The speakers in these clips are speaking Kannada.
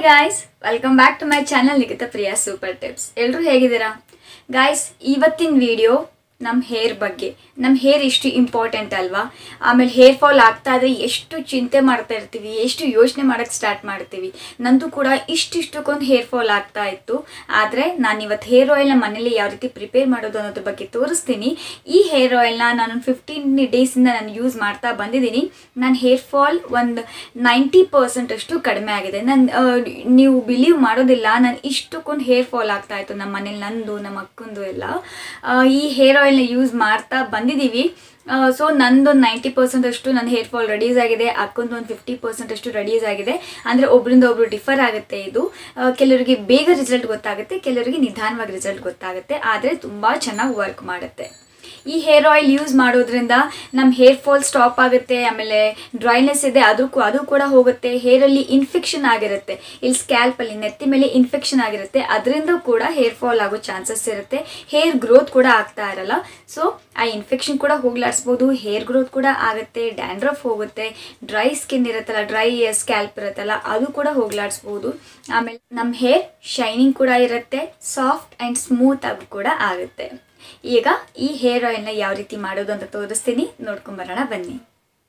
guys welcome back to my channel Nikhita Priya super tips ಎಲ್ಲರೂ ಹೇಗಿದ್ದೀರಾ ಗಾಯ್ಸ್ ಇವತ್ತಿನ ವಿಡಿಯೋ ನಮ್ಮ ಹೇರ್ ಬಗ್ಗೆ ನಮ್ಮ ಹೇರ್ ಎಷ್ಟು ಇಂಪಾರ್ಟೆಂಟ್ ಅಲ್ವಾ ಆಮೇಲೆ ಹೇರ್ ಫಾಲ್ ಆಗ್ತಾ ಇದ್ರೆ ಎಷ್ಟು ಚಿಂತೆ ಮಾಡ್ತಾ ಇರ್ತೀವಿ ಎಷ್ಟು ಯೋಚನೆ ಮಾಡೋಕ್ಕೆ ಸ್ಟಾರ್ಟ್ ಮಾಡ್ತೀವಿ ನಂದು ಕೂಡ ಇಷ್ಟಿಷ್ಟಕ್ಕೊಂದು ಹೇರ್ ಫಾಲ್ ಆಗ್ತಾ ಇತ್ತು ಆದರೆ ನಾನು ಇವತ್ತು ಹೇರ್ ಆಯಿಲ್ನ ಮನೇಲಿ ಯಾವ ರೀತಿ ಪ್ರಿಪೇರ್ ಮಾಡೋದು ಅನ್ನೋದ್ರ ಬಗ್ಗೆ ತೋರಿಸ್ತೀನಿ ಈ ಹೇರ್ ಆಯಿಲ್ನ ನಾನು ಫಿಫ್ಟೀನ್ ಡೇಸಿಂದ ನಾನು ಯೂಸ್ ಮಾಡ್ತಾ ಬಂದಿದ್ದೀನಿ ನನ್ನ ಹೇರ್ ಫಾಲ್ ಒಂದು ನೈಂಟಿ ಪರ್ಸೆಂಟ್ ಅಷ್ಟು ಕಡಿಮೆ ಆಗಿದೆ ನಾನು ನೀವು ಬಿಲೀವ್ ಮಾಡೋದಿಲ್ಲ ನಾನು ಇಷ್ಟಕ್ಕೊಂದು ಹೇರ್ ಫಾಲ್ ಆಗ್ತಾ ಇತ್ತು ನಮ್ಮ ಮನೇಲಿ ನಂದು ನಮ್ಮ ಅಕ್ಕಂದು ಎಲ್ಲ ಆ, ಈ ಹೇರ್ ಆಯಿಲ್ನ ಯೂಸ್ ಮಾಡ್ತಾ ಬಂದಿದ್ದೀವಿ ಸೊ ನಂದು ನೈಂಟಿ ಪರ್ಸೆಂಟ್ ಅಷ್ಟು ನನ್ನ ಹೇರ್ ಫಾಲ್ ರೆಡ್ಯೂಸ್ ಆಗಿದೆ ಅಕ್ಕೊಂದು ಒಂದು ಫಿಫ್ಟಿ ಪರ್ಸೆಂಟ್ ಅಷ್ಟು ರೆಡ್ಯೂಸ್ ಆಗಿದೆ ಅಂದರೆ ಒಬ್ಬರಿಂದ ಒಬ್ರು ಡಿಫರ್ ಆಗುತ್ತೆ ಇದು ಆ, ಕೆಲವರಿಗೆ ಬೇಗ ರಿಸಲ್ಟ್ ಗೊತ್ತಾಗುತ್ತೆ ಕೆಲವರಿಗೆ ನಿಧಾನವಾಗಿ ರಿಸಲ್ಟ್ ಗೊತ್ತಾಗುತ್ತೆ ಆದರೆ ತುಂಬ ಚೆನ್ನಾಗಿ ವರ್ಕ್ ಮಾಡುತ್ತೆ ಈ ಹೇರ್ ಆಯಿಲ್ ಯೂಸ್ ಮಾಡೋದ್ರಿಂದ ನಮ್ಮ ಹೇರ್ ಫಾಲ್ ಸ್ಟಾಪ್ ಆಗುತ್ತೆ ಆಮೇಲೆ ಡ್ರೈನೆಸ್ ಇದೆ ಅದು ಕೂ- ಅದು ಕೂಡ ಹೋಗುತ್ತೆ ಹೇರಲ್ಲಿ ಇನ್ಫೆಕ್ಷನ್ ಆಗಿರುತ್ತೆ ಇಲ್ಲಿ ಸ್ಕ್ಯಾಲ್ಪಲ್ಲಿ ನೆತ್ತಿ ಮೇಲೆ ಇನ್ಫೆಕ್ಷನ್ ಆಗಿರುತ್ತೆ ಅದರಿಂದ ಕೂಡ ಹೇರ್ ಫಾಲ್ ಆಗೋ ಚಾನ್ಸಸ್ ಇರುತ್ತೆ ಹೇರ್ ಗ್ರೋತ್ ಕೂಡ ಆಗ್ತಾ ಇರಲ್ಲ ಸೊ ಆ ಇನ್ಫೆಕ್ಷನ್ ಕೂಡ ಹೋಗ್ಲಾಡಿಸ್ಬೋದು ಹೇರ್ ಗ್ರೋತ್ ಕೂಡ ಆಗುತ್ತೆ ಡ್ಯಾಂಡ್ರಫ್ ಹೋಗುತ್ತೆ ಡ್ರೈ ಸ್ಕಿನ್ ಇರುತ್ತಲ್ಲ ಡ್ರೈ ಸ್ಕ್ಯಾಲ್ಪ್ ಇರುತ್ತಲ್ಲ ಅದು ಕೂಡ ಹೋಗ್ಲಾಡಿಸ್ಬೋದು ಆಮೇಲೆ ನಮ್ಮ ಹೇರ್ ಶೈನಿಂಗ್ ಕೂಡ ಇರುತ್ತೆ ಸಾಫ್ಟ್ ಆ್ಯಂಡ್ ಸ್ಮೂತ್ ಆಗಿ ಕೂಡ ಆಗುತ್ತೆ ಈಗ ಈ ಹೇರ್ ಆಯಿಲ್ನ ಯಾವ ರೀತಿ ಮಾಡೋದು ಅಂತ ತೋರಿಸ್ತೀನಿ ನೋಡ್ಕೊಂಬರೋಣ ಬನ್ನಿ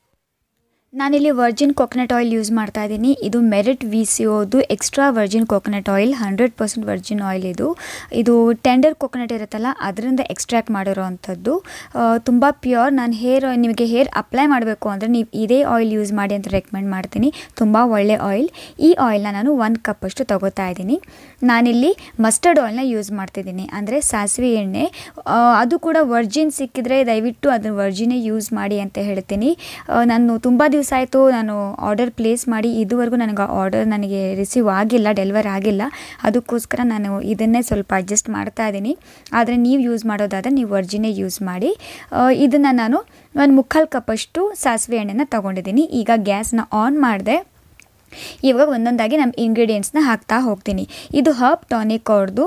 ನಾನಿಲ್ಲಿ ವರ್ಜಿನ್ ಕೊಕೊನಟ್ ಆಯಿಲ್ ಯೂಸ್ ಮಾಡ್ತಾ ಇದ್ದೀನಿ ಇದು ಮೆರಿಟ್ ವಿ ಸಿ ಓದು extra virgin coconut oil hundred percent virgin oil ಇದು ಇದು ಟೆಂಡರ್ ಕೊಕೊನಟ್ ಇರುತ್ತಲ್ಲ ಅದರಿಂದ ಎಕ್ಸ್ಟ್ರಾಕ್ಟ್ ಮಾಡಿರೋ ಅಂಥದ್ದು ತುಂಬ ಪ್ಯೂರ್ ನಾನು ಹೇರ್ ನಿಮಗೆ ಹೇರ್ ಅಪ್ಲೈ ಮಾಡಬೇಕು ಅಂದರೆ ನೀವು ಇದೇ ಆಯಿಲ್ ಯೂಸ್ ಮಾಡಿ ಅಂತ ರೆಕಮೆಂಡ್ ಮಾಡ್ತೀನಿ ತುಂಬ ಒಳ್ಳೆ ಆಯಿಲ್ ಈ ಆಯಿಲ್ನ ನಾನು ಒಂದು ಕಪ್ಪಷ್ಟು ತಗೋತಾ ಇದ್ದೀನಿ ನಾನಿಲ್ಲಿ ಮಸ್ಟರ್ಡ್ ಆಯಿಲ್ನ ಯೂಸ್ ಮಾಡ್ತಿದ್ದೀನಿ ಅಂದರೆ ಸಾಸಿವೆ ಎಣ್ಣೆ ಆ, ಅದು ಕೂಡ ವರ್ಜಿನ್ ಸಿಕ್ಕಿದ್ರೆ ದಯವಿಟ್ಟು ಅದನ್ನು ವರ್ಜಿನೇ ಯೂಸ್ ಮಾಡಿ ಅಂತ ಹೇಳ್ತೀನಿ ಆ, ನಾನು ತುಂಬ ದಿವಸ ಆಯಿತು ನಾನು ಆರ್ಡರ್ ಪ್ಲೇಸ್ ಮಾಡಿ ಇದುವರೆಗೂ ನನಗೆ ಆರ್ಡರ್ ನನಗೆ ರಿಸೀವ್ ಆಗಿಲ್ಲ ಡೆಲಿವರ್ ಆಗಿಲ್ಲ ಅದಕ್ಕೋಸ್ಕರ ನಾನು ಇದನ್ನೇ ಸ್ವಲ್ಪ ಅಡ್ಜಸ್ಟ್ ಮಾಡ್ತಾ ಇದ್ದೀನಿ ಆದರೆ ನೀವು ಯೂಸ್ ಮಾಡೋದಾದರೆ ನೀವು ವರ್ಜಿನೇ ಯೂಸ್ ಮಾಡಿ ಇದನ್ನು ನಾನು ಒಂದು ಮುಕ್ಕಾಲು ಕಪ್ಪಷ್ಟು ಸಾಸಿವೆ ಎಣ್ಣೆನ ತೊಗೊಂಡಿದ್ದೀನಿ ಈಗ ಗ್ಯಾಸ್ನ ಆನ್ ಮಾಡಿದೆ ಇವಾಗ ಒಂದೊಂದಾಗಿ ನಮ್ಮ ಇಂಗ್ರೀಡಿಯೆಂಟ್ಸ್ನ ಹಾಕ್ತಾ ಹೋಗ್ತೀನಿ ಇದು ಹರ್ಬ್ ಟಾನಿಕ್ ಅವ್ರದ್ದು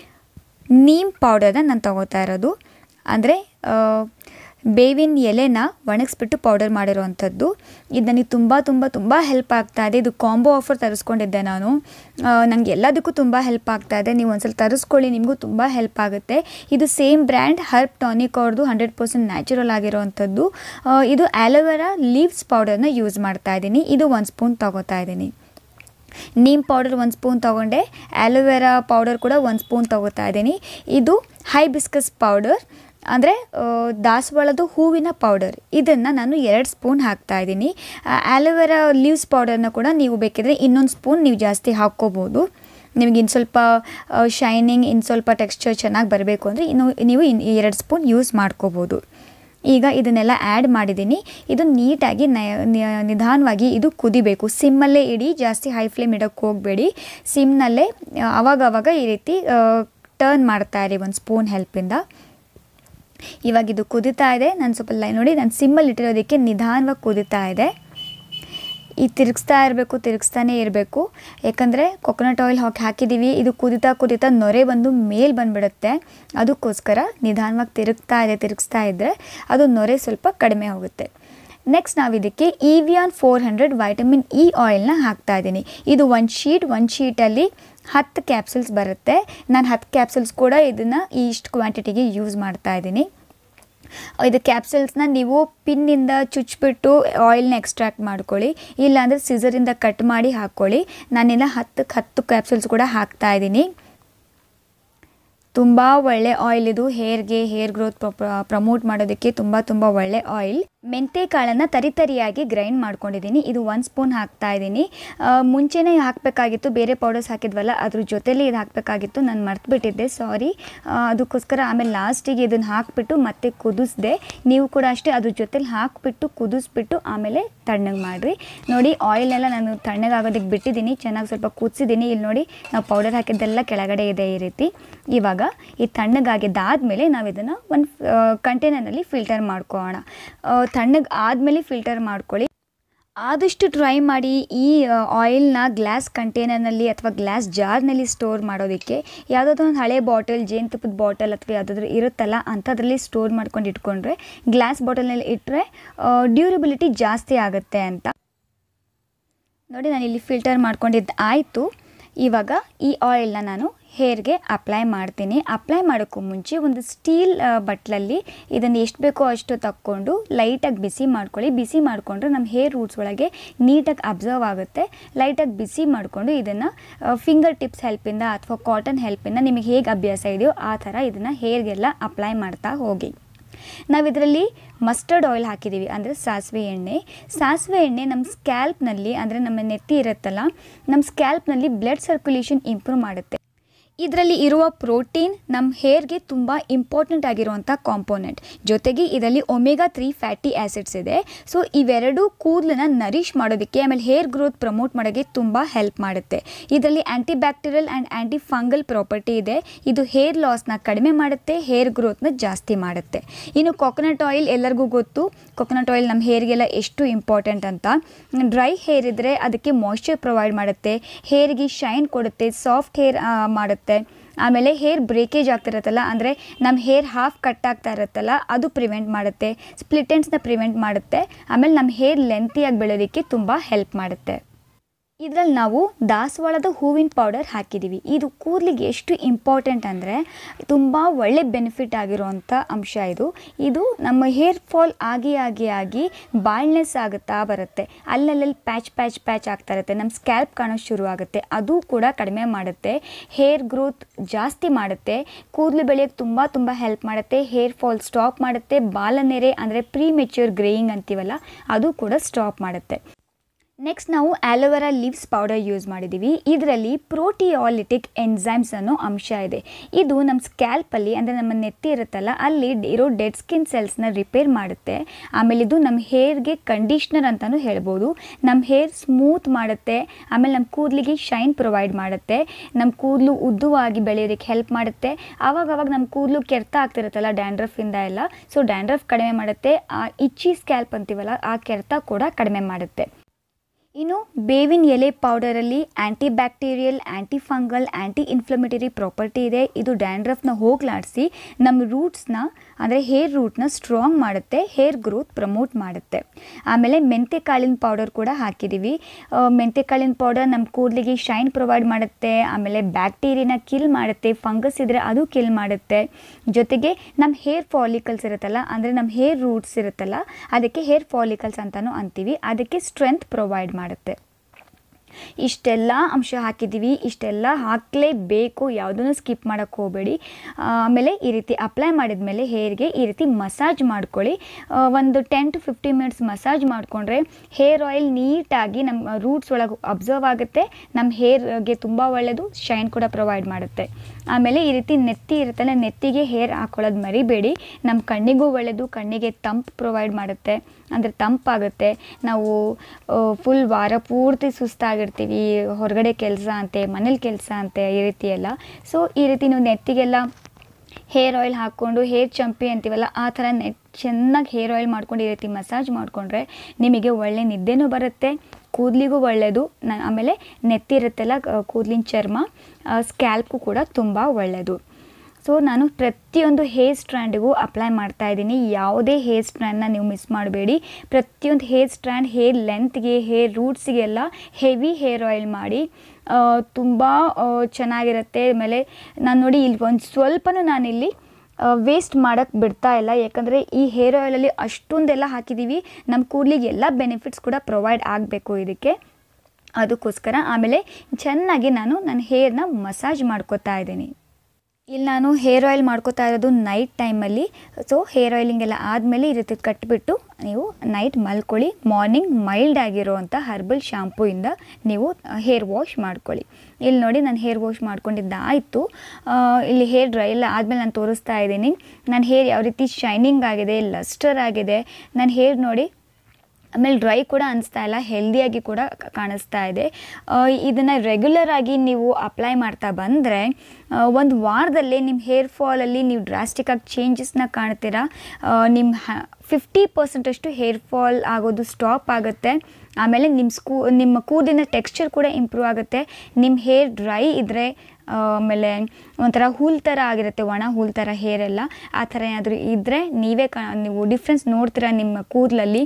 ನೀಮ್ ಪೌಡರ್ನ ನಾನು ತಗೋತಾ ಇರೋದು ಅಂದರೆ ಬೇವಿನ ಎಲೆನ ಒಣಗಿಸ್ಬಿಟ್ಟು ಪೌಡರ್ ಮಾಡಿರೋವಂಥದ್ದು ಇದು ನನಗೆ ತುಂಬ ತುಂಬ ತುಂಬ ಹೆಲ್ಪ್ ಆಗ್ತಾ ಇದೆ ಇದು ಕಾಂಬೋ ಆಫರ್ ತರಿಸ್ಕೊಂಡಿದ್ದೆ ನಾನು ನನಗೆ ಎಲ್ಲದಕ್ಕೂ ತುಂಬ ಹೆಲ್ಪ್ ಆಗ್ತಾ ಇದೆ ನೀವು ಒಂದ್ಸಲ ತರಿಸ್ಕೊಳ್ಳಿ ನಿಮಗೂ ತುಂಬ ಹೆಲ್ಪ್ ಆಗುತ್ತೆ ಇದು ಸೇಮ್ ಬ್ರ್ಯಾಂಡ್ ಹರ್ಬ್ ಟಾನಿಕ್ ಅವ್ರದ್ದು ಹಂಡ್ರೆಡ್ ಪರ್ಸೆಂಟ್ ನ್ಯಾಚುರಲ್ ಆಗಿರೋವಂಥದ್ದು ಆ, ಇದು ಆ್ಯಲೋವೆರಾ ಲೀವ್ಸ್ ಪೌಡರ್ನ ಯೂಸ್ ಮಾಡ್ತಾ ಇದ್ದೀನಿ ಇದು ಒಂದು ಸ್ಪೂನ್ ತಗೋತಾ ಇದ್ದೀನಿ ನೀಮ್ ಪೌಡರ್ ಒಂದು ಸ್ಪೂನ್ ತೊಗೊಂಡೆ ಆ್ಯಲೋವೆರಾ ಪೌಡರ್ ಕೂಡ ಒಂದು ಸ್ಪೂನ್ ತೊಗೋತಾ ಇದ್ದೀನಿ ಇದು ಹೈಬಿಸ್ಕಸ್ ಪೌಡರ್ ಅಂದರೆ ದಾಸವಾಳದ ಹೂವಿನ ಪೌಡರ್ ಇದನ್ನು ನಾನು ಎರಡು ಸ್ಪೂನ್ ಹಾಕ್ತಾ ಇದ್ದೀನಿ ಆ್ಯಲೋವೆರಾ ಲೀವ್ಸ್ ಪೌಡರ್ನ ಕೂಡ ನೀವು ಬೇಕಿದ್ರೆ ಇನ್ನೊಂದು ಸ್ಪೂನ್ ನೀವು ಜಾಸ್ತಿ ಹಾಕ್ಕೋಬೋದು ನಿಮಗೆ ಇನ್ನು ಸ್ವಲ್ಪ ಶೈನಿಂಗ್ ಇನ್ನು ಸ್ವಲ್ಪ ಟೆಕ್ಸ್ಚರ್ ಚೆನ್ನಾಗಿ ಬರಬೇಕು ಅಂದರೆ ಇನ್ನು ನೀವು ಇನ್ನು ಎರಡು ಸ್ಪೂನ್ ಯೂಸ್ ಮಾಡ್ಕೋಬೋದು ಈಗ ಇದನ್ನೆಲ್ಲ ಆ್ಯಡ್ ಮಾಡಿದ್ದೀನಿ ಇದು ನೀಟಾಗಿ ನ- ನ- ನಿಧಾನವಾಗಿ ಇದು ಕುದಿಬೇಕು ಸಿಮ್ಮಲ್ಲೇ ಇಡಿ ಜಾಸ್ತಿ ಹೈ ಫ್ಲೇಮ್ ಇಡೋಕ್ಕೆ ಹೋಗಬೇಡಿ ಸಿಮ್ನಲ್ಲೇ ಅವಾಗ ಅವಾಗ ಈ ರೀತಿ ಟರ್ನ್ ಮಾಡ್ತಾ ಇರಿ ಒಂದು ಸ್ಪೂನ್ ಹೆಲ್ಪಿಂದ ಇವಾಗ ಇದು ಕುದಿತಾ ಇದೆ ನಾನು ಸ್ವಲ್ಪ ಲೈ ನೋಡಿ ನಾನು ಸಿಮ್ಮಲ್ಲಿ ಇಟ್ಟಿರೋದಕ್ಕೆ ನಿಧಾನವಾಗಿ ಕುದಿತಾ ಇದೆ ಈ ತಿರುಗಿಸ್ತಾ ಇರಬೇಕು ತಿರುಗಿಸ್ತಾನೆ ಇರಬೇಕು ಯಾಕಂದರೆ ಕೊಕೊನಟ್ ಆಯಿಲ್ ಹಾಕಿ ಹಾಕಿದ್ದೀವಿ ಇದು ಕುದಿತಾ ಕುದಿತಾ ನೊರೆ ಬಂದು ಮೇಲೆ ಬಂದುಬಿಡುತ್ತೆ ಅದಕ್ಕೋಸ್ಕರ ನಿಧಾನವಾಗಿ ತಿರುಗ್ತಾ ಇದೆ ತಿರುಗಿಸ್ತಾ ಇದ್ದರೆ ಅದು ನೊರೆ ಸ್ವಲ್ಪ ಕಡಿಮೆ ಹೋಗುತ್ತೆ ನೆಕ್ಸ್ಟ್ ನಾವು ಇದಕ್ಕೆ Evion four hundred vitamin E ಆಯಿಲ್ನ ಹಾಕ್ತಾ ಇದ್ದೀನಿ ಇದು ಒಂದು ಶೀಟ್ ಒಂದು ಶೀಟಲ್ಲಿ ಹತ್ತು ಕ್ಯಾಪ್ಸುಲ್ಸ್ ಬರುತ್ತೆ ನಾನು ಹತ್ತು ಕ್ಯಾಪ್ಸುಲ್ಸ್ ಕೂಡ ಇದನ್ನು ಇಷ್ಟು ಕ್ವಾಂಟಿಟಿಗೆ ಯೂಸ್ ಮಾಡ್ತಾ ಇದ್ದೀನಿ ಇದು ಕ್ಯಾಪ್ಸಲ್ಸ್ನ ನೀವು ಪಿನ್ನಿಂದ ಚುಚ್ಚಿಬಿಟ್ಟು ಆಯಿಲ್ನ ಎಕ್ಸ್ಟ್ರಾಕ್ಟ್ ಮಾಡ್ಕೊಳ್ಳಿ ಇಲ್ಲಾಂದರೆ ಸಿಸರಿಂದ ಕಟ್ ಮಾಡಿ ಹಾಕ್ಕೊಳ್ಳಿ ನಾನಿಲ್ಲ ಹತ್ತಕ್ಕೆ ಹತ್ತು ಕ್ಯಾಪ್ಸಲ್ಸ್ ಕೂಡ ಹಾಕ್ತಾ ಇದ್ದೀನಿ ತುಂಬ ಒಳ್ಳೆ ಆಯಿಲ್ ಇದು ಹೇರ್ಗೆ ಹೇರ್ ಗ್ರೋತ್ ಪ್ರಮೋಟ್ ಮಾಡೋದಕ್ಕೆ ತುಂಬ ತುಂಬ ಒಳ್ಳೆ ಆಯಿಲ್ ಮೆಂತೆ ಕಾಳನ್ನು ತರಿತರಿಯಾಗಿ ಗ್ರೈಂಡ್ ಮಾಡ್ಕೊಂಡಿದ್ದೀನಿ ಇದು ಒಂದು ಸ್ಪೂನ್ ಹಾಕ್ತಾ ಇದ್ದೀನಿ ಆ, ಮುಂಚೆನೇ ಹಾಕಬೇಕಾಗಿತ್ತು ಬೇರೆ ಪೌಡರ್ಸ್ ಹಾಕಿದ್ವಲ್ಲ ಅದ್ರ ಜೊತೆಲಿ ಇದು ಹಾಕಬೇಕಾಗಿತ್ತು ನಾನು ಮರ್ತುಬಿಟ್ಟಿದ್ದೆ ಸಾರಿ ಅದಕ್ಕೋಸ್ಕರ ಆಮೇಲೆ ಲಾಸ್ಟಿಗೆ ಇದನ್ನು ಹಾಕಿಬಿಟ್ಟು ಮತ್ತೆ ಕುದಿಸ್ದೆ ನೀವು ಕೂಡ ಅಷ್ಟೇ ಅದ್ರ ಜೊತೆಲಿ ಹಾಕಿಬಿಟ್ಟು ಕುದಿಸ್ಬಿಟ್ಟು ಆಮೇಲೆ ತಣ್ಣಗೆ ಮಾಡಿರಿ ನೋಡಿ ಆಯಿಲ್ನೆಲ್ಲ ನಾನು ತಣ್ಣಗಾಗೋದಕ್ಕೆ ಬಿಟ್ಟಿದ್ದೀನಿ ಚೆನ್ನಾಗಿ ಸ್ವಲ್ಪ ಕುದಿಸಿದ್ದೀನಿ ಇಲ್ಲಿ ನೋಡಿ ನಾವು ಪೌಡರ್ ಹಾಕಿದ್ದೆಲ್ಲ ಕೆಳಗಡೆ ಇದೆ ಈ ರೀತಿ ಇವಾಗ ಈ ತಣ್ಣಗಾಗಿದ್ದಾದಮೇಲೆ ನಾವು ಇದನ್ನು ಒಂದು ಕಂಟೈನರ್ನಲ್ಲಿ ಫಿಲ್ಟರ್ ಮಾಡ್ಕೊಳ್ಳೋಣ ತಣ್ಣಗೆ ಆದಮೇಲೆ ಫಿಲ್ಟರ್ ಮಾಡ್ಕೊಳ್ಳಿ ಆದಷ್ಟು ಟ್ರೈ ಮಾಡಿ ಈ ಆಯಿಲ್ನ ಗ್ಲಾಸ್ ಕಂಟೈನರ್ನಲ್ಲಿ ಅಥವಾ ಗ್ಲಾಸ್ ಜಾರ್ನಲ್ಲಿ ಸ್ಟೋರ್ ಮಾಡೋದಕ್ಕೆ ಯಾವುದಾದ್ರೂ ಒಂದು ಹಳೆ ಬಾಟಲ್ ಜೇನುತುಪ್ಪದ ಬಾಟಲ್ ಅಥವಾ ಯಾವುದಾದ್ರೂ ಇರುತ್ತಲ್ಲ ಅಂಥದ್ರಲ್ಲಿ ಸ್ಟೋರ್ ಮಾಡ್ಕೊಂಡು ಇಟ್ಕೊಂಡ್ರೆ ಗ್ಲಾಸ್ ಬಾಟಲ್ನಲ್ಲಿ ಇಟ್ಟರೆ ಡ್ಯೂರಬಿಲಿಟಿ ಜಾಸ್ತಿ ಆಗುತ್ತೆ ಅಂತ ನೋಡಿ ನಾನು ಇಲ್ಲಿ ಫಿಲ್ಟರ್ ಮಾಡ್ಕೊಂಡಿದ್ದು ಆಯಿತು ಇವಾಗ ಈ ಆಯಿಲ್ನ ನಾನು ಹೇರ್ಗೆ ಅಪ್ಲೈ ಮಾಡ್ತೀನಿ ಅಪ್ಲೈ ಮಾಡೋಕ್ಕೂ ಮುಂಚೆ ಒಂದು ಸ್ಟೀಲ್ ಬಟ್ಲಲ್ಲಿ ಇದನ್ನು ಎಷ್ಟು ಬೇಕೋ ಅಷ್ಟು ತಕ್ಕೊಂಡು ಲೈಟಾಗಿ ಬಿಸಿ ಮಾಡ್ಕೊಳ್ಳಿ ಬಿಸಿ ಮಾಡಿಕೊಂಡ್ರೆ ನಮ್ಮ ಹೇರ್ ರೂಟ್ಸ್ ಒಳಗೆ ನೀಟಾಗಿ ಅಬ್ಸರ್ವ್ ಆಗುತ್ತೆ ಲೈಟಾಗಿ ಬಿಸಿ ಮಾಡಿಕೊಂಡು ಇದನ್ನು ಫಿಂಗರ್ ಟಿಪ್ಸ್ ಹೆಲ್ಪಿಂದ ಅಥವಾ ಕಾಟನ್ ಹೆಲ್ಪಿಂದ ನಿಮಗೆ ಹೇಗೆ ಅಭ್ಯಾಸ ಇದೆಯೋ ಆ ಥರ ಇದನ್ನು ಹೇರ್ಗೆಲ್ಲ ಅಪ್ಲೈ ಮಾಡ್ತಾ ಹೋಗಿ ನಾವು ಇದರಲ್ಲಿ ಮಸ್ಟರ್ಡ್ ಆಯಿಲ್ ಹಾಕಿದ್ದೀವಿ ಅಂದರೆ ಸಾಸಿವೆ ಎಣ್ಣೆ ಸಾಸಿವೆ ಎಣ್ಣೆ ನಮ್ಮ ಸ್ಕ್ಯಾಲ್ಪ್ನಲ್ಲಿ ಅಂದರೆ ನಮ್ಮ ನೆತ್ತಿ ಇರುತ್ತಲ್ಲ ನಮ್ಮ ಸ್ಕ್ಯಾಲ್ಪ್ನಲ್ಲಿ ಬ್ಲಡ್ ಸರ್ಕ್ಯುಲೇಷನ್ ಇಂಪ್ರೂವ್ ಮಾಡುತ್ತೆ ಇದರಲ್ಲಿ ಇರುವ ಪ್ರೋಟೀನ್ ನಮ್ಮ ಹೇರ್ಗೆ ತುಂಬ ಇಂಪಾರ್ಟೆಂಟ್ ಆಗಿರುವಂಥ ಕಾಂಪೋನೆಂಟ್ ಜೊತೆಗೆ ಇದರಲ್ಲಿ ಒಮೆಗಾ ತ್ರೀ ಫ್ಯಾಟಿ ಆ್ಯಸಿಡ್ಸ್ ಇದೆ ಸೊ ಇವೆರಡೂ ಕೂದಲನ್ನ ನರಿಷ್ ಮಾಡೋದಕ್ಕೆ ಆಮೇಲೆ ಹೇರ್ ಗ್ರೋತ್ ಪ್ರಮೋಟ್ ಮಾಡೋಕ್ಕೆ ತುಂಬ ಹೆಲ್ಪ್ ಮಾಡುತ್ತೆ ಇದರಲ್ಲಿ anti bacterial and anti fungal property ಇದೆ ಇದು ಹೇರ್ ಲಾಸ್ನ ಕಡಿಮೆ ಮಾಡುತ್ತೆ ಹೇರ್ ಗ್ರೋತ್ನ ಜಾಸ್ತಿ ಮಾಡುತ್ತೆ ಇನ್ನು ಕೊಕೊನಟ್ ಆಯಿಲ್ ಎಲ್ಲರಿಗೂ ಗೊತ್ತು ಕೊಕೊನಟ್ ಆಯಿಲ್ ನಮ್ಮ ಹೇರ್ಗೆಲ್ಲ ಎಷ್ಟು ಇಂಪಾರ್ಟೆಂಟ್ ಅಂತ ಡ್ರೈ ಹೇರ್ ಇದ್ದರೆ ಅದಕ್ಕೆ ಮಾಯ್ಶ್ಚರ್ ಪ್ರೊವೈಡ್ ಮಾಡುತ್ತೆ ಹೇರ್ಗೆ ಶೈನ್ ಕೊಡುತ್ತೆ ಸಾಫ್ಟ್ ಹೇರ್ ಮಾಡುತ್ತೆ ಆಮೇಲೆ ಹೇರ್ ಬ್ರೇಕೇಜ್ ಆಗ್ತಿರತ್ತಲ್ಲ ಅಂದರೆ ನಮ್ಮ ಹೇರ್ ಹಾಫ್ ಕಟ್ ಆಗ್ತಾ ಇರುತ್ತಲ್ಲ ಅದು ಪ್ರಿವೆಂಟ್ ಮಾಡುತ್ತೆ ಸ್ಪ್ಲಿಟೆನ್ಸ್ನ ಪ್ರಿವೆಂಟ್ ಮಾಡುತ್ತೆ ಆಮೇಲೆ ನಮ್ಮ ಹೇರ್ ಲೆಂತಿಯಾಗಿ ಬೆಳೋದಕ್ಕೆ ತುಂಬ ಹೆಲ್ಪ್ ಮಾಡುತ್ತೆ ಇದರಲ್ಲಿ ನಾವು ದಾಸವಾಳದ ಹೂವಿನ ಪೌಡರ್ ಹಾಕಿದ್ದೀವಿ ಇದು ಕೂದಲಿಗೆ ಎಷ್ಟು ಇಂಪಾರ್ಟೆಂಟ್ ಅಂದರೆ ತುಂಬ ಒಳ್ಳೆ ಬೆನಿಫಿಟ್ ಆಗಿರುವಂಥ ಅಂಶ ಇದು ಇದು ನಮ್ಮ ಹೇರ್ ಫಾಲ್ ಆಗಿ ಆಗಿ ಆಗಿ ಬಾಳ್ನೆಸ್ ಆಗುತ್ತಾ ಬರುತ್ತೆ ಅಲ್ಲಲ್ಲಿ ಪ್ಯಾಚ್ ಪ್ಯಾಚ್ ಪ್ಯಾಚ್ ಆಗ್ತಾ ಇರುತ್ತೆ ನಮ್ಮ ಸ್ಕ್ಯಾಲ್ಪ್ ಕಾಣೋಕ್ಕೆ ಶುರು ಆಗುತ್ತೆ ಅದು ಕೂಡ ಕಡಿಮೆ ಮಾಡುತ್ತೆ ಹೇರ್ ಗ್ರೋತ್ ಜಾಸ್ತಿ ಮಾಡುತ್ತೆ ಕೂದಲು ಬೆಳೆಯೋಕ್ಕೆ ತುಂಬ ತುಂಬ ಹೆಲ್ಪ್ ಮಾಡುತ್ತೆ ಹೇರ್ ಫಾಲ್ ಸ್ಟಾಪ್ ಮಾಡುತ್ತೆ ಬಾಲನೆರೆ ಅಂದರೆ ಪ್ರೀ ಮೆಚ್ಯೂರ್ ಗ್ರೇಯಿಂಗ್ ಅಂತೀವಲ್ಲ ಅದು ಕೂಡ ಸ್ಟಾಪ್ ಮಾಡುತ್ತೆ ನೆಕ್ಸ್ಟ್ ನಾವು ಆಲೋವೆರಾ ಲೀವ್ಸ್ ಪೌಡರ್ ಯೂಸ್ ಮಾಡಿದ್ದೀವಿ ಇದರಲ್ಲಿ ಪ್ರೋಟಿಯಾಲಿಟಿಕ್ ಎನ್ಸೈಮ್ಸ್ ಅನ್ನೋ ಅಂಶ ಇದೆ ಇದು ನಮ್ಮ ಸ್ಕ್ಯಾಲ್ಪಲ್ಲಿ ಅಂದರೆ ನಮ್ಮ ನೆತ್ತಿ ಇರುತ್ತಲ್ಲ ಅಲ್ಲಿ ಇರೋ ಡೆಡ್ ಸ್ಕಿನ್ ಸೆಲ್ಸ್ನ ರಿಪೇರ್ ಮಾಡುತ್ತೆ ಆಮೇಲೆ ಇದು ನಮ್ಮ ಹೇರ್ಗೆ ಕಂಡೀಷ್ನರ್ ಅಂತಲೂ ಹೇಳ್ಬೋದು ನಮ್ಮ ಹೇರ್ ಸ್ಮೂತ್ ಮಾಡುತ್ತೆ ಆಮೇಲೆ ನಮ್ಮ ಕೂದಲಿಗೆ ಶೈನ್ ಪ್ರೊವೈಡ್ ಮಾಡುತ್ತೆ ನಮ್ಮ ಕೂದಲು ಉದ್ದವಾಗಿ ಬೆಳೆಯೋದಕ್ಕೆ ಹೆಲ್ಪ್ ಮಾಡುತ್ತೆ ಆವಾಗ ಅವಾಗ ನಮ್ಮ ಕೂದಲು ಕೆರ್ತ ಆಗ್ತಿರುತ್ತಲ್ಲ ಡ್ಯಾಂಡ್ರಫಿಂದ ಎಲ್ಲ ಸೊ ಡ್ಯಾಂಡ್ರಫ್ ಕಡಿಮೆ ಮಾಡುತ್ತೆ ಆ ಇಚ್ಚಿ ಸ್ಕ್ಯಾಲ್ಪ್ ಅಂತೀವಲ್ಲ ಆ ಕೆರೆತ ಕೂಡ ಕಡಿಮೆ ಮಾಡುತ್ತೆ ಇನ್ನು ಬೇವಿನ ಎಲೆ ಪೌಡರಲ್ಲಿ anti bacterial anti fungal anti inflammatory property ಇದೆ ಇದು ಡ್ಯಾಂಡ್ರಫ್ನ ಹೋಗ್ಲಾಡಿಸಿ ನಮ್ಮ ರೂಟ್ಸ್ನ ಅಂದರೆ ಹೇರ್ ರೂಟ್ನ ಸ್ಟ್ರಾಂಗ್ ಮಾಡುತ್ತೆ ಹೇರ್ ಗ್ರೋತ್ ಪ್ರಮೋಟ್ ಮಾಡುತ್ತೆ ಆಮೇಲೆ ಮೆಂತೆ ಕಾಳಿನ ಪೌಡರ್ ಕೂಡ ಹಾಕಿದ್ದೀವಿ ಮೆಂತೆ ಕಾಳಿನ ಪೌಡರ್ ನಮ್ಮ ಕೂದಲಿಗೆ ಶೈನ್ ಪ್ರೊವೈಡ್ ಮಾಡುತ್ತೆ ಆಮೇಲೆ ಬ್ಯಾಕ್ಟೀರಿಯಾನ ಕಿಲ್ ಮಾಡುತ್ತೆ ಫಂಗಸ್ ಇದ್ದರೆ ಅದು ಕಿಲ್ ಮಾಡುತ್ತೆ ಜೊತೆಗೆ ನಮ್ಮ ಹೇರ್ ಫಾಲಿಕಲ್ಸ್ ಇರುತ್ತಲ್ಲ ಅಂದರೆ ನಮ್ಮ ಹೇರ್ ರೂಟ್ಸ್ ಇರುತ್ತಲ್ಲ ಅದಕ್ಕೆ ಹೇರ್ ಫಾಲಿಕಲ್ಸ್ ಅಂತಲೂ ಅಂತೀವಿ ಅದಕ್ಕೆ ಸ್ಟ್ರೆಂತ್ ಪ್ರೊವೈಡ್ ಮಾಡುತ್ತೆ ಇಷ್ಟೆಲ್ಲ ಅಂಶ ಹಾಕಿದ್ದೀವಿ ಇಷ್ಟೆಲ್ಲ ಹಾಕಲೇಬೇಕು ಯಾವುದನ್ನು ಸ್ಕಿಪ್ ಮಾಡೋಕ್ಕೆ ಹೋಗಬೇಡಿ ಆಮೇಲೆ ಈ ರೀತಿ ಅಪ್ಲೈ ಮಾಡಿದ ಮೇಲೆ ಹೇರ್ಗೆ ಈ ರೀತಿ ಮಸಾಜ್ ಮಾಡ್ಕೊಳ್ಳಿ ಆ, ಒಂದು ten to fifty minutes massage ಮಾಡಿಕೊಂಡ್ರೆ ಹೇರ್ ಆಯಿಲ್ ನೀಟಾಗಿ ನಮ್ಮ ರೂಟ್ಸ್ ಒಳಗೆ ಅಬ್ಸರ್ವ್ ಆಗುತ್ತೆ ನಮ್ಮ ಹೇರ್ಗೆ ತುಂಬ ಒಳ್ಳೆಯದು ಶೈನ್ ಕೂಡ ಪ್ರೊವೈಡ್ ಮಾಡುತ್ತೆ ಆಮೇಲೆ ಈ ರೀತಿ ನೆತ್ತಿ ಇರುತ್ತಲ್ಲ ನೆತ್ತಿಗೆ ಹೇರ್ ಹಾಕೊಳ್ಳೋದು ಮರಿಬೇಡಿ ನಮ್ಮ ಕಣ್ಣಿಗೂ ಒಳ್ಳೆಯದು ಕಣ್ಣಿಗೆ ತಂಪು ಪ್ರೊವೈಡ್ ಮಾಡುತ್ತೆ ಅಂದರೆ ತಂಪಾಗುತ್ತೆ ನಾವು ಫುಲ್ ವಾರ ಪೂರ್ತಿ ಸುಸ್ತಾಗಿರ್ತೀವಿ ಹೊರಗಡೆ ಕೆಲಸ ಅಂತೆ ಮನೇಲಿ ಕೆಲಸ ಅಂತೆ ಈ ರೀತಿ ಎಲ್ಲ ಸೊ ಈ ರೀತಿ ನೀವು ನೆತ್ತಿಗೆಲ್ಲ ಹೇರ್ ಆಯಿಲ್ ಹಾಕ್ಕೊಂಡು ಹೇರ್ ಚಂಪಿ ಅಂತೀವಲ್ಲ ಆ ಥರ ನೆಟ್ ಚೆನ್ನಾಗಿ ಹೇರ್ ಆಯಿಲ್ ಮಾಡ್ಕೊಂಡು ಈ ರೀತಿ ಮಸಾಜ್ ಮಾಡಿಕೊಂಡ್ರೆ ನಿಮಗೆ ಒಳ್ಳೆ ನಿದ್ದೆನೂ ಬರುತ್ತೆ ಕೂದಲಿಗೂ ಒಳ್ಳೆಯದು ನ ಆಮೇಲೆ ನೆತ್ತಿ ಇರುತ್ತಲ್ಲ ಕೂದಲಿನ ಚರ್ಮ ಸ್ಕ್ಯಾಲ್ಪ್ಗೂ ಕೂಡ ತುಂಬ ಒಳ್ಳೆಯದು ಸೊ ನಾನು ಪ್ರತಿಯೊಂದು ಹೇರ್ ಸ್ಟ್ರ್ಯಾಂಡಿಗೂ ಅಪ್ಲೈ ಮಾಡ್ತಾ ಇದ್ದೀನಿ ಯಾವುದೇ ಹೇರ್ ಸ್ಟ್ರ್ಯಾಂಡ್ನ ನೀವು ಮಿಸ್ ಮಾಡಬೇಡಿ ಪ್ರತಿಯೊಂದು ಹೇರ್ ಸ್ಟ್ರ್ಯಾಂಡ್ ಹೇರ್ ಲೆಂತ್ಗೆ ಹೇರ್ ರೂಟ್ಸಿಗೆಲ್ಲ ಹೆವಿ ಹೇರ್ ಆಯಿಲ್ ಮಾಡಿ ತುಂಬ ಚೆನ್ನಾಗಿರುತ್ತೆ ಆಮೇಲೆ ನಾನು ನೋಡಿ ಇಲ್ಲಿ ಒಂದು ಸ್ವಲ್ಪನೂ ನಾನಿಲ್ಲಿ ವೇಸ್ಟ್ ಮಾಡೋಕ್ಕೆ ಬಿಡ್ತಾ ಇಲ್ಲ ಯಾಕಂದರೆ ಈ ಹೇರ್ ಆಯಿಲಲ್ಲಿ ಅಷ್ಟೊಂದೆಲ್ಲ ಹಾಕಿದ್ದೀವಿ ನಮ್ಮ ಕೂದಲಿಗೆ ಎಲ್ಲ ಬೆನಿಫಿಟ್ಸ್ ಕೂಡ ಪ್ರೊವೈಡ್ ಆಗಬೇಕು ಇದಕ್ಕೆ ಅದಕ್ಕೋಸ್ಕರ ಆಮೇಲೆ ಚೆನ್ನಾಗಿ ನಾನು ನನ್ನ ಹೇರ್ನ ಮಸಾಜ್ ಮಾಡ್ಕೋತಾ ಇದ್ದೀನಿ ಇಲ್ಲಿ ನಾನು ಹೇರ್ ಆಯಿಲ್ ಮಾಡ್ಕೋತಾ ಇರೋದು ನೈಟ್ ಟೈಮಲ್ಲಿ ಸೊ ಹೇರ್ ಆಯಿಲಿಂಗ್ ಎಲ್ಲ ಆದಮೇಲೆ ಈ ರೀತಿ ಕಟ್ಬಿಟ್ಟು ನೀವು ನೈಟ್ ಮಲ್ಕೊಳ್ಳಿ ಮಾರ್ನಿಂಗ್ ಮೈಲ್ಡ್ ಆಗಿರೋವಂಥ ಹರ್ಬಲ್ ಶಾಂಪೂಯಿಂದ ನೀವು ಹೇರ್ ವಾಶ್ ಮಾಡ್ಕೊಳ್ಳಿ ಇಲ್ಲಿ ನೋಡಿ ನಾನು ಹೇರ್ ವಾಶ್ ಮಾಡ್ಕೊಂಡಿದ್ದಾಯಿತು ಇಲ್ಲಿ ಹೇರ್ ಡ್ರೈ ಎಲ್ಲ ಆದಮೇಲೆ ನಾನು ತೋರಿಸ್ತಾ ಇದ್ದೀನಿ ನನ್ನ ಹೇರ್ ಯಾವ ರೀತಿ ಶೈನಿಂಗ್ ಆಗಿದೆ ಲಸ್ಟರ್ ಆಗಿದೆ ನನ್ನ ಹೇರ್ ನೋಡಿ ಆಮೇಲೆ ಡ್ರೈ ಕೂಡ ಅನಿಸ್ತಾ ಇಲ್ಲ ಹೆಲ್ದಿಯಾಗಿ ಕೂಡ ಕ- ಕಾಣಿಸ್ತಾ ಇದೆ ಇದನ್ನು ರೆಗ್ಯುಲರ್ ಆಗಿ ನೀವು ಅಪ್ಲೈ ಮಾಡ್ತಾ ಬಂದರೆ ಒಂದು ವಾರದಲ್ಲೇ ನಿಮ್ಮ ಹೇರ್ ಫಾಲಲ್ಲಿ ನೀವು ಡ್ರಾಸ್ಟಿಕ್ ಆಗಿ ಚೇಂಜಸ್ನ ಕಾಣ್ತೀರಾ ಆ, ನಿಮ್ಮ ಫಿಫ್ಟಿ ಪರ್ಸೆಂಟಷ್ಟು ಹೇರ್ ಫಾಲ್ ಆಗೋದು ಸ್ಟಾಪ್ ಆಗುತ್ತೆ ಆಮೇಲೆ ನಿಮ್ಮ ಸ್ಕೂ ನಿಮ್ಮ ಕೂದಲಿನ ಟೆಕ್ಸ್ಚರ್ ಕೂಡ ಇಂಪ್ರೂವ್ ಆಗುತ್ತೆ ನಿಮ್ಮ ಹೇರ್ ಡ್ರೈ ಇದ್ದರೆ ಆಮೇಲೆ ಒಂಥರ ಹುಲ್ ಥರ ಆಗಿರುತ್ತೆ ಒಣ ಹುಲ್ ಥರ ಹೇರ್ ಎಲ್ಲ ಆ ಥರ ಏನಾದರೂ ಇದ್ದರೆ ನೀವೇ ಕ ನೀವು ಡಿಫ್ರೆನ್ಸ್ ನೋಡ್ತೀರಾ ನಿಮ್ಮ ಕೂದಲಲ್ಲಿ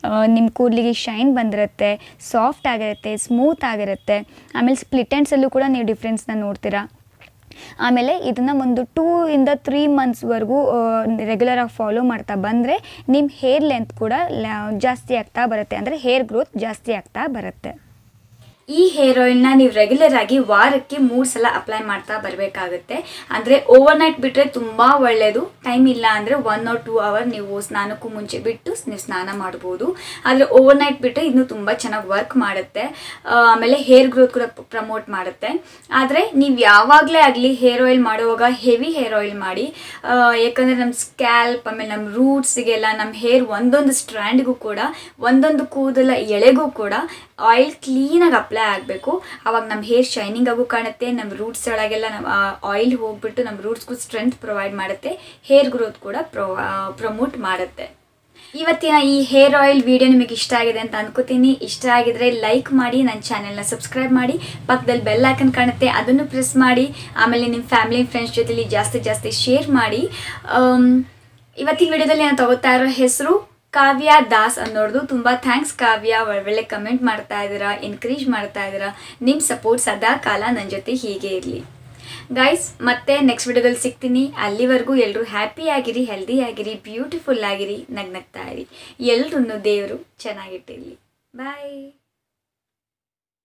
ನಿಮ್ಮ ಕೂದಲಿಗೆ ಶೈನ್ ಬಂದಿರುತ್ತೆ ಸಾಫ್ಟ್ ಆಗಿರುತ್ತೆ ಸ್ಮೂತ್ ಆಗಿರುತ್ತೆ ಆಮೇಲೆ ಸ್ಪ್ಲಿಟೆಂಡ್ಸಲ್ಲೂ ಕೂಡ ನೀವು ಡಿಫ್ರೆನ್ಸ್ನ ನೋಡ್ತೀರಾ ಆಮೇಲೆ ಇದನ್ನು ಒಂದು ಟೂ ಇಂದ ತ್ರೀ ಮಂತ್ಸ್ವರೆಗೂ ರೆಗ್ಯುಲರಾಗಿ ಫಾಲೋ ಮಾಡ್ತಾ ಬಂದರೆ ನಿಮ್ಮ ಹೇರ್ ಲೆಂತ್ ಕೂಡ ಲ- ಜಾಸ್ತಿ ಆಗ್ತಾ ಬರುತ್ತೆ ಅಂದರೆ ಹೇರ್ ಗ್ರೋತ್ ಜಾಸ್ತಿ ಆಗ್ತಾ ಬರುತ್ತೆ ಈ ಹೇರ್ ಆಯಿಲ್ನ ನೀವು ರೆಗ್ಯುಲರ್ ಆಗಿ ವಾರಕ್ಕೆ ಮೂರು ಸಲ ಅಪ್ಲೈ ಮಾಡ್ತಾ ಬರಬೇಕಾಗುತ್ತೆ ಅಂದರೆ ಓವರ್ ನೈಟ್ ಬಿಟ್ಟರೆ ತುಂಬ ಒಳ್ಳೆಯದು ಟೈಮ್ ಇಲ್ಲ ಅಂದರೆ ಒನ್ ಆರ್ ಟೂ ಅವರ್ ನೀವು ಸ್ನಾನಕ್ಕೂ ಮುಂಚೆ ಬಿಟ್ಟು ನೀವು ಸ್ನಾನ ಮಾಡ್ಬೋದು ಆದರೆ ಓವರ್ ನೈಟ್ ಬಿಟ್ಟರೆ ಇನ್ನೂ ತುಂಬ ಚೆನ್ನಾಗಿ ವರ್ಕ್ ಮಾಡುತ್ತೆ ಆ, ಆಮೇಲೆ ಹೇರ್ ಗ್ರೋತ್ ಕೂಡ ಪ್ರಮೋಟ್ ಮಾಡುತ್ತೆ ಆದರೆ ನೀವು ಯಾವಾಗಲೇ ಆಗಲಿ ಹೇರ್ ಆಯಿಲ್ ಮಾಡುವಾಗ ಹೆವಿ ಹೇರ್ ಆಯಿಲ್ ಮಾಡಿ ಆ, ಯಾಕಂದರೆ ನಮ್ಮ ಸ್ಕ್ಯಾಲ್ಪ್ ಆಮೇಲೆ ನಮ್ಮ ರೂಟ್ಸ್ಗೆಲ್ಲ ನಮ್ಮ ಹೇರ್ ಒಂದೊಂದು ಸ್ಟ್ರ್ಯಾಂಡ್ಗೂ ಕೂಡ ಒಂದೊಂದು ಕೂದಲ ಎಳೆಗೂ ಕೂಡ ಆಯಿಲ್ ಕ್ಲೀನಾಗಿ ಅಪ್ಲೈ ಆಗಬೇಕು ಅವಾಗ ನಮ್ಮ ಹೇರ್ ಶೈನಿಂಗ್ ಆಗು ಕಾಣುತ್ತೆ ನಮ್ಮ ರೂಟ್ಸ್ ಒಳಗೆಲ್ಲ ನಮ್ಮ ಆಯಿಲ್ ಹೋಗ್ಬಿಟ್ಟು ನಮ್ಮ ರೂಟ್ಸ್ಗೂ ಸ್ಟ್ರೆಂತ್ ಪ್ರೊವೈಡ್ ಮಾಡುತ್ತೆ ಹೇರ್ ಗ್ರೋತ್ ಕೂಡ ಪ್ರೊ ಪ್ರಮೋಟ್ ಮಾಡುತ್ತೆ ಇವತ್ತಿನ ಈ ಹೇರ್ ಆಯಿಲ್ ವಿಡಿಯೋ ನಿಮಗೆ ಇಷ್ಟ ಆಗಿದೆ ಅಂತ ಅನ್ಕೋತೀನಿ ಇಷ್ಟ ಆಗಿದ್ರೆ ಲೈಕ್ ಮಾಡಿ ನನ್ನ ಚಾನೆಲ್ನ ಸಬ್ಸ್ಕ್ರೈಬ್ ಮಾಡಿ ಪಕ್ಕದಲ್ಲಿ ಬೆಲ್ ಐಕನ್ ಕಾಣುತ್ತೆ ಅದನ್ನು ಪ್ರೆಸ್ ಮಾಡಿ ಆಮೇಲೆ ನಿಮ್ಮ ಫ್ಯಾಮಿಲಿ ಫ್ರೆಂಡ್ಸ್ ಜೊತೆಲಿ ಜಾಸ್ತಿ ಜಾಸ್ತಿ ಶೇರ್ ಮಾಡಿ ಆಮ್, ಇವತ್ತಿನ ವಿಡಿಯೋದಲ್ಲಿ ನಾನು ತಗೋತಾ ಇರೋ ಹೆಸರು ಕಾವ್ಯ ದಾಸ್ ಅನ್ನೋರ್ದು ತುಂಬ ಥ್ಯಾಂಕ್ಸ್ ಕಾವ್ಯ ಒಳ್ಳೆ ಕಮೆಂಟ್ ಮಾಡ್ತಾ ಇದ್ದೀರಾ ಎನ್ಕರೇಜ್ ಮಾಡ್ತಾ ಇದ್ದೀರಾ ನಿಮ್ಮ ಸಪೋರ್ಟ್ ಸದಾ ಕಾಲ ನನ್ನ ಜೊತೆ ಹೀಗೆ ಇರಲಿ ಗೈಸ್ ಮತ್ತೆ ನೆಕ್ಸ್ಟ್ ವಿಡಿಯೋದಲ್ಲಿ ಸಿಗ್ತೀನಿ ಅಲ್ಲಿವರೆಗೂ ಎಲ್ಲರೂ ಹ್ಯಾಪಿ ಆಗಿರಿ ಹೆಲ್ದಿ ಆಗಿರಿ ಬ್ಯೂಟಿಫುಲ್ ಆಗಿರಿ ನಗ್ನಗ್ತಾ ಇರಿ ಎಲ್ರೂ ದೇವರು ಚೆನ್ನಾಗಿಟ್ಟಿರಲಿ ಬಾಯ್